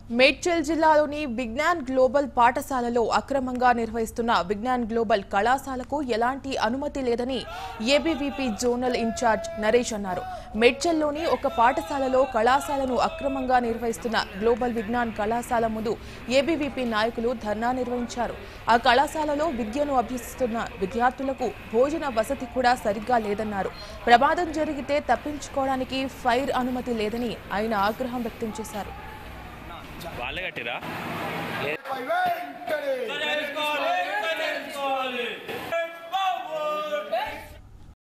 మేడ్చల్ జిల్లాలోని విజ్ఞాన్ గ్లోబల్ పాఠశాలలో అక్రమంగా నిర్వహిస్తున్న విజ్ఞాన్ గ్లోబల్ కళాశాలకు ఎలాంటి అనుమతి లేదని ఏబీవీపీ జోనల్ ఇన్ఛార్జ్ నరేష్ అన్నారు మేడ్చల్లోని ఒక పాఠశాలలో కళాశాలను అక్రమంగా నిర్వహిస్తున్న గ్లోబల్ విజ్ఞాన్ కళాశాల ముందు ఏబీవీపీ నాయకులు ధర్నా నిర్వహించారు ఆ కళాశాలలో విద్యను అభ్యసిస్తున్న విద్యార్థులకు భోజన వసతి కూడా సరిగ్గా లేదన్నారు ప్రమాదం జరిగితే తప్పించుకోవడానికి ఫైర్ అనుమతి లేదని ఆయన ఆగ్రహం వ్యక్తం చేశారు వాళ్ళే కట్టిరా వెంటనే